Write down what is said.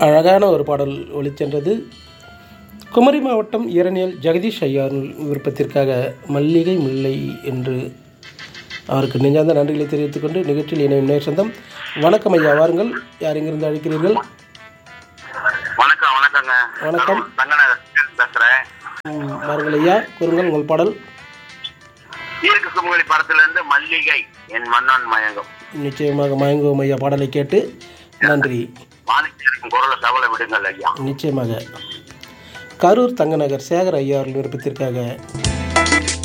அழகான ஒரு பாடல் ஒளிச்சென்றது குமரி மாவட்டம் ஈரணியல் ஜெகதீஷ் ஐயார் விருப்பத்திற்காக மல்லிகை முல்லை என்று அவருக்கு நெஞ்சார்ந்த நன்றிகளை தெரிவித்துக் கொண்டு நிகழ்ச்சியில் இணையும் நேர் சொந்தம் வணக்கம் ஐயா வாருங்கள் யார் இங்கிருந்து அழைக்கிறீர்கள் வணக்கம் வணக்கங்க வணக்கம். தங்கநகர் பேசுறேன் ம், வாருங்கள் ஐயா கூறுங்கள் உங்கள் பாடல் ஈர்க்கு சுமங்கலி படத்துல இருந்து மல்லிகை என் மன்னன் மயங்கும் நிச்சயமாக மயங்குவோம் ஐயா பாடலை கேட்டு நன்றி மாணிக்கம் குரல சவலை விடுங்கள் ஐயா நிச்சயமாக கரூர் தங்கநகர் சேகர் ஐயா அவர்கள் விருப்பத்திற்காக